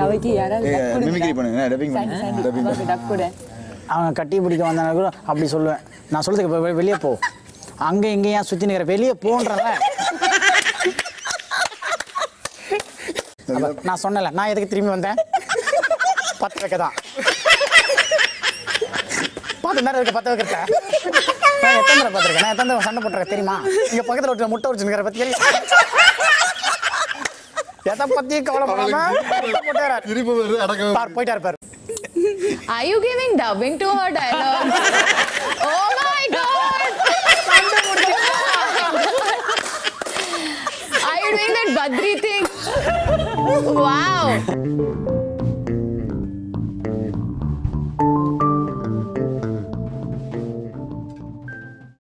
அவைக்கு யாராவது duck கொடுங்க. மிமிக்ரி பண்ணுங்க டப்பிங் சரி, சரி. பண்ணுங்க டப்பிங் அவருக்கு duck கொடு. அவங்க கட்டி பிடிக்க வந்தாங்க கூட அப்படி சொல்லுவேன் நான் சொல்றதுக்கு இப்ப வெ- வெளியே போ அங்க இங்க ஏன் சுத்தி நிக்கிற வெளியே போன்றல நான் சொன்னல நான் எதுக்கு திரும்பி வந்தேன் பத்து வைக்க தான் பார்த்து நேரம் இருக்க பத்து வைக்கிறேன் நான் எத்தனை தடவை பார்த்துருக்கேன் நான் எத்தனை தடவை சண்டை போட்டிருக்கேன் தெரியுமா இங்க பக்கத்துல ஒரு முட்டை வச்சுருக்கிற பத்தி எதை பத்தியும் கவலைப்படாம முட்டை போட்டாரு. திருப்பி வருது அடக்க பார் போயிட்டாரு பாரு Are you giving dubbing to her dialogue? oh my god! Are you doing that Badri thing? Wow!